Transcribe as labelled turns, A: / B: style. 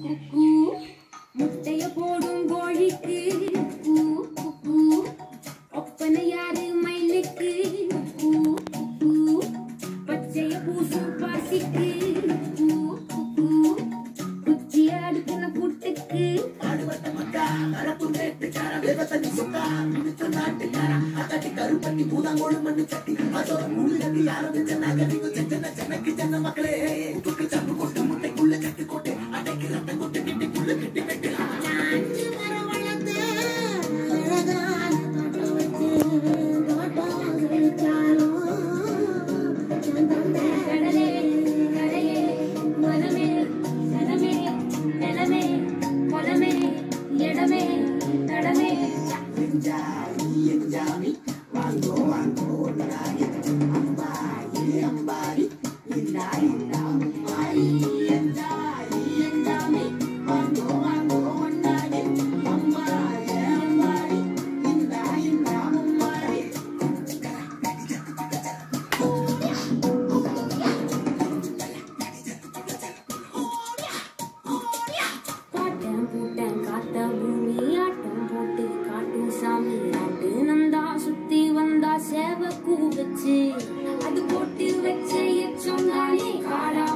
A: குக்கு முட்டைய போடும் கோழிக்கு குக்கு குக்கு ஒப்பனை யாரு மயிலுக்கு குக்கு குக்கு பச்சைய பூசும் பாசிக்கு குக்கு குக்கு குச்சி அடுக்கின புட்டுக்கு
B: பாடுபட்ட மக்கா கரப்பு மேட்டுக்கார வேவத்தனி சுக்கா மிச்ச நாட்டுக்கார அக்கட்டி கருப்பட்டி பூதாங்கோடு மண்ணு சட்டி அதோட முழு கட்டி ஆரம்பிச்ச நகரிவு செஞ்சன செனக்கு சென்ன மக்களே துக்கு சப்பு கொட்டு முட்டைக்குள்ள கட்டு கொட்டு அடைக்கு ரத்தம் கொட்டு கிட்டிக்குள்ள கட்டி கட்டு
A: சாஞ்சு மரம் வளர்த்து அழகான தோட்டம் வச்சு தோட்டம் செழிச்சாலும் கடலே கரையே மனமே சனமே நிலமே குலமே இடமே தடமே
B: எஞ்சாமி எஞ்சாமி வாங்கோ வாங்கோ நாயே அம்பாயி அம்பாரி இந்தா இந்தா அம்பாரி எஞ்சாமி எஞ்சாமி வாங்கோ வாங்கோ நாயே அம்பாயி அம்பாரி இந்தா இந்தா அம்பாரி
A: பாட்டம் பூட்டம் காத்த பூமி ஆட்டம் போட்டு காட்டு சாமி ஆட்டு நந்தா சுத்தி வந்தா சேவ கூ வச்சு அது போட்டு வச்ச எச்சம் தானே காடா